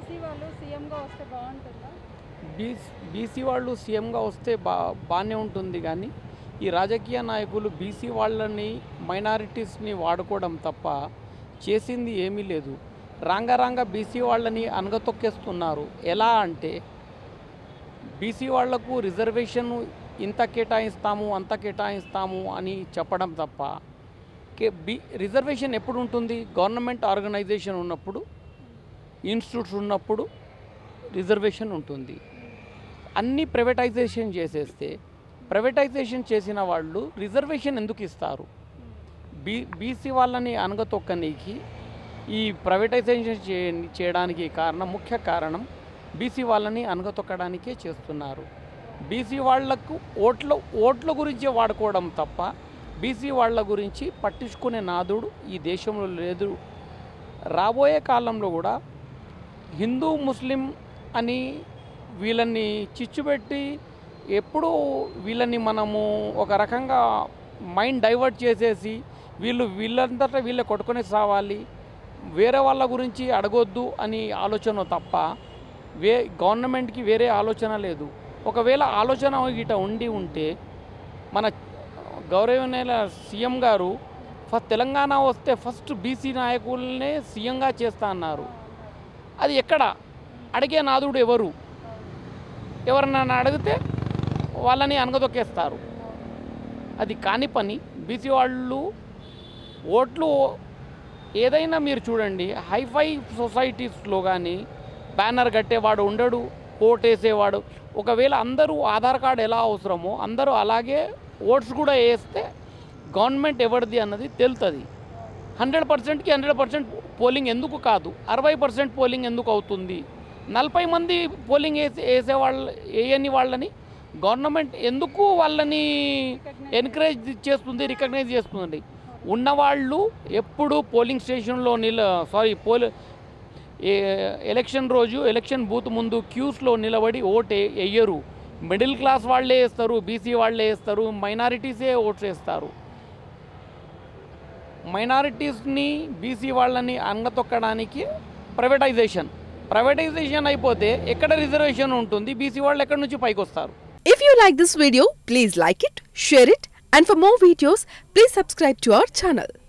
BC వాళ్ళు సీఎంగా వస్తే బాగుంటుందా బీసీ బీసీ వాళ్ళు సీఎంగా వస్తే బా బాగానే ఉంటుంది కానీ ఈ రాజకీయ నాయకులు బీసీ వాళ్ళని మైనారిటీస్ని వాడుకోవడం తప్ప చేసింది ఏమీ లేదు రాంగరాంగ బీసీ వాళ్ళని అనగతొక్కేస్తున్నారు ఎలా అంటే బీసీ వాళ్లకు రిజర్వేషన్ ఇంత కేటాయిస్తాము అంత కేటాయిస్తాము అని చెప్పడం తప్ప కే బి రిజర్వేషన్ ఎప్పుడు ఉంటుంది గవర్నమెంట్ ఆర్గనైజేషన్ ఉన్నప్పుడు ఇన్స్టిట్యూట్స్ ఉన్నప్పుడు రిజర్వేషన్ ఉంటుంది అన్ని ప్రైవేటైజేషన్ చేసేస్తే ప్రైవేటైజేషన్ చేసిన వాళ్ళు రిజర్వేషన్ ఎందుకు ఇస్తారు బీ బీసీ వాళ్ళని అనగతొక్కనీకి ఈ ప్రైవేటైజేషన్ చే చేయడానికి కారణం ముఖ్య కారణం బీసీ వాళ్ళని అనగతొక్కడానికే చేస్తున్నారు బీసీ వాళ్లకు ఓట్ల ఓట్ల గురించి వాడుకోవడం తప్ప బీసీ వాళ్ళ గురించి పట్టించుకునే నాదుడు ఈ దేశంలో లేదు రాబోయే కాలంలో కూడా హిందూ ముస్లిం అని వీళ్ళని చిచ్చుపెట్టి ఎప్పుడూ వీళ్ళని మనము ఒక రకంగా మైండ్ డైవర్ట్ చేసేసి వీళ్ళు వీళ్ళంతటా వీళ్ళే కొట్టుకొని సావాలి వేరే వాళ్ళ గురించి అడగొద్దు అని ఆలోచన తప్ప వే గవర్నమెంట్కి వేరే ఆలోచన లేదు ఒకవేళ ఆలోచన గిట ఉండి ఉంటే మన గౌరవనీయుల సీఎం గారు ఫస్ట్ తెలంగాణ వస్తే ఫస్ట్ బీసీ నాయకులనే సీఎంగా చేస్తా అన్నారు అది ఎక్కడ అడిగే నాదుడు ఎవరు ఎవరన్నా అడిగితే వాళ్ళని అనగదొక్కేస్తారు అది కాని పని బీసీ వాళ్ళు ఓట్లు ఏదైనా మీరు చూడండి హైఫై సొసైటీస్లో కానీ బ్యానర్ కట్టేవాడు ఉండడు ఓటేసేవాడు ఒకవేళ అందరూ ఆధార్ కార్డు ఎలా అవసరమో అందరూ అలాగే ఓట్స్ కూడా వేస్తే గవర్నమెంట్ ఎవరిది అన్నది తెలుస్తుంది హండ్రెడ్ పర్సెంట్కి హండ్రెడ్ పర్సెంట్ పోలింగ్ ఎందుకు కాదు అరవై పర్సెంట్ పోలింగ్ ఎందుకు అవుతుంది నలభై మంది పోలింగ్ వేసే వేసే వాళ్ళ వేయని వాళ్ళని గవర్నమెంట్ ఎందుకు వాళ్ళని ఎన్కరేజ్ చేస్తుంది రికగ్నైజ్ చేస్తుంది ఉన్నవాళ్ళు ఎప్పుడు పోలింగ్ స్టేషన్లో నిల సారీ పోల్ ఏ- ఎలక్షన్ రోజు ఎలక్షన్ బూత్ ముందు క్యూస్లో నిలబడి ఓటే వేయరు మిడిల్ క్లాస్ వాళ్ళే వేస్తారు బీసీ వాళ్ళే వేస్తారు మైనారిటీసే ఓట్స్ వేస్తారు మైనారిటీస్ని బీసీ వాళ్ళని అంగతొక్కడానికి ప్రైవేటైజేషన్ ప్రైవేటైజేషన్ అయిపోతే ఎక్కడ రిజర్వేషన్ ఉంటుంది బీసీ వాళ్ళు ఎక్కడి నుంచి పైకి వస్తారు If you like this video, please like it, share it, and for more videos, please subscribe to our channel.